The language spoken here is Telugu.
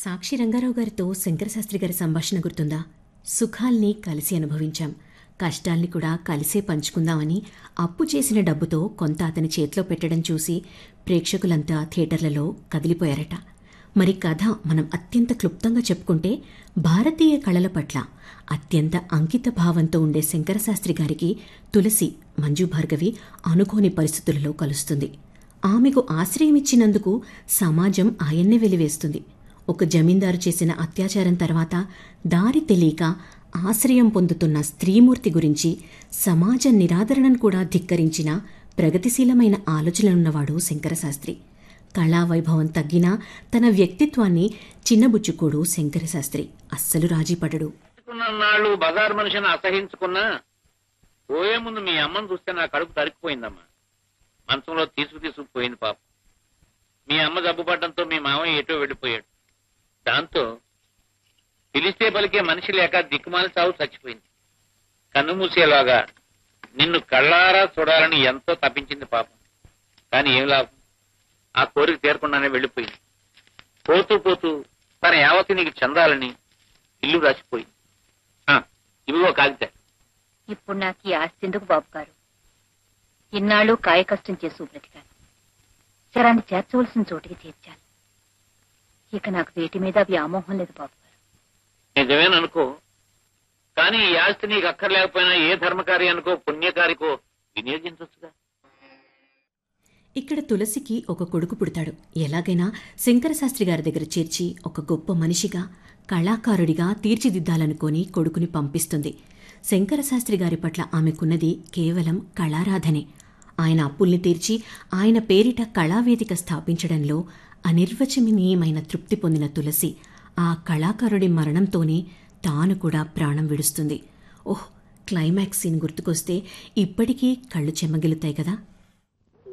సాక్షి రంగారావు గారితో శంకరశాస్త్రి గారి సంభాషణ గుర్తుందా సుఖాల్ని కలిసి అనుభవించాం కష్టాల్ని కూడా కలిసే పంచుకుందామని అప్పు చేసిన డబ్బుతో కొంత అతని చేతిలో పెట్టడం చూసి ప్రేక్షకులంతా థియేటర్లలో కదిలిపోయారట మరి కథ మనం అత్యంత క్లుప్తంగా చెప్పుకుంటే భారతీయ కళల పట్ల అత్యంత అంకిత భావంతో ఉండే శంకరశాస్త్రి గారికి తులసి మంజు భార్గవి అనుకోని పరిస్థితులలో కలుస్తుంది ఆమెకు ఆశ్రయం ఇచ్చినందుకు సమాజం ఆయన్నే వెలివేస్తుంది ఒక జమీందారు చేసిన అత్యాచారం తర్వాత దారి తెలియక ఆశ్రయం పొందుతున్న స్త్రీమూర్తి గురించి సమాజ నిరాదరణను కూడా ధిక్కరించిన ప్రగతిశీలమైన ఆలోచనలున్నవాడు శంకరశాస్త్రి కళావైభవం తగ్గినా తన వ్యక్తిత్వాన్ని చిన్నబుచ్చుకోడు శంకరశాస్త్రి అస్సలు రాజీపడడు నాళ్ళు బజార్ మనిషిని అసహించుకున్నా పోయే ముందు మీ అమ్మని చూస్తే నా కడుపు తరికిపోయిందమ్మా మంచంలో తీసుకు తీసుకుపోయింది పాప మీ అమ్మ జబ్బుపడడంతో మీ మామయ్య ఎటో వెళ్ళిపోయాడు దాంతో పిలిస్తే పలికే మనిషి లేక దిక్కుమాలి చావు చచ్చిపోయింది కన్ను మూసేలాగా నిన్ను కళ్ళారా చూడాలని ఎంతో తప్పించింది పాపం కానీ ఏం లాభం ఆ కోరిక తీరకుండానే వెళ్ళిపోయింది పోతూ పోతూ తన యావతి నీకు చెందాలని ఇల్లు రాసిపోయింది ఆ, ఇవిగో కాగితే ఇప్పుడు నాకు ఈ ఆస్తి ఎందుకు బాబు గారు ఇన్నాళ్ళు కాయ కష్టం చేసి బ్రతికాను శరాన్ని చేర్చవలసిన చోటికి చేర్చాను ఇక నాకు వేటి మీద వ్యామోహం లేదు బాబు గారు నిజమేననుకో కానీ ఈ ఆస్తి నీకు అక్కర్లేకపోయినా ఏ ధర్మకార్యానికో పుణ్యకారికో వినియోగించవచ్చుగా ఇక్కడ తులసికి ఒక కొడుకు పుడతాడు ఎలాగైనా శంకరశాస్త్రి గారి దగ్గర చేర్చి ఒక గొప్ప మనిషిగా కళాకారుడిగా తీర్చిదిద్దాలనుకొని కొడుకుని పంపిస్తుంది శంకరశాస్త్రి గారి పట్ల ఆమెకున్నది కేవలం కళారాధనే ఆయన అప్పుల్ని తీర్చి ఆయన పేరిట కళావేదిక స్థాపించడంలో అనిర్వచనీయమైన తృప్తి పొందిన తులసి ఆ కళాకారుడి మరణంతోనే తాను కూడా ప్రాణం విడుస్తుంది ఓహ్ క్లైమాక్స్ సీన్ గుర్తుకొస్తే ఇప్పటికీ కళ్ళు చెమ్మగిలుతాయి కదా